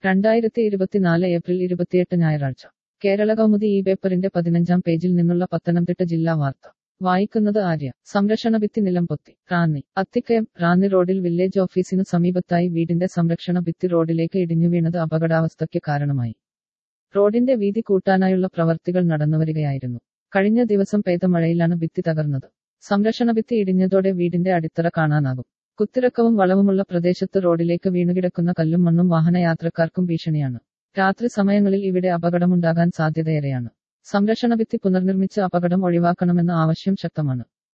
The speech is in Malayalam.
രണ്ടായിരത്തി ഇരുപത്തിനാല് ഏപ്രിൽ ഇരുപത്തിയെട്ട് ഞായറാഴ്ച കേരള കൗമുദി ഈ പേപ്പറിന്റെ പതിനഞ്ചാം പേജിൽ നിന്നുള്ള പത്തനംതിട്ട ജില്ലാ വാർത്ത വായിക്കുന്നത് ആര്യ സംരക്ഷണ ഭിത്തി നിലംപൊത്തി റാന്നി അത്തിക്കയം റാന്നി റോഡിൽ വില്ലേജ് ഓഫീസിനു സമീപത്തായി വീടിന്റെ സംരക്ഷണ ഭിത്തി റോഡിലേക്ക് ഇടിഞ്ഞു വീണത് അപകടാവസ്ഥയ്ക്ക് കാരണമായി റോഡിന്റെ വീതി കൂട്ടാനായുള്ള പ്രവർത്തികൾ നടന്നുവരികയായിരുന്നു കഴിഞ്ഞ ദിവസം പെയ്ത മഴയിലാണ് ഭിത്തി തകർന്നത് സംരക്ഷണ ഭിത്തി ഇടിഞ്ഞതോടെ വീടിന്റെ അടിത്തറ കാണാനാകും കുത്തിറക്കവും വളവുമുള്ള പ്രദേശത്ത് റോഡിലേക്ക് വീണുകിടക്കുന്ന കല്ലും മണ്ണും വാഹനയാത്രക്കാർക്കും ഭീഷണിയാണ് രാത്രി സമയങ്ങളിൽ ഇവിടെ അപകടമുണ്ടാകാൻ സാധ്യതയേറെയാണ് സംരക്ഷണ ഭിത്തി പുനർനിർമ്മിച്ച് അപകടം ഒഴിവാക്കണമെന്ന ആവശ്യം ശക്തമാണ്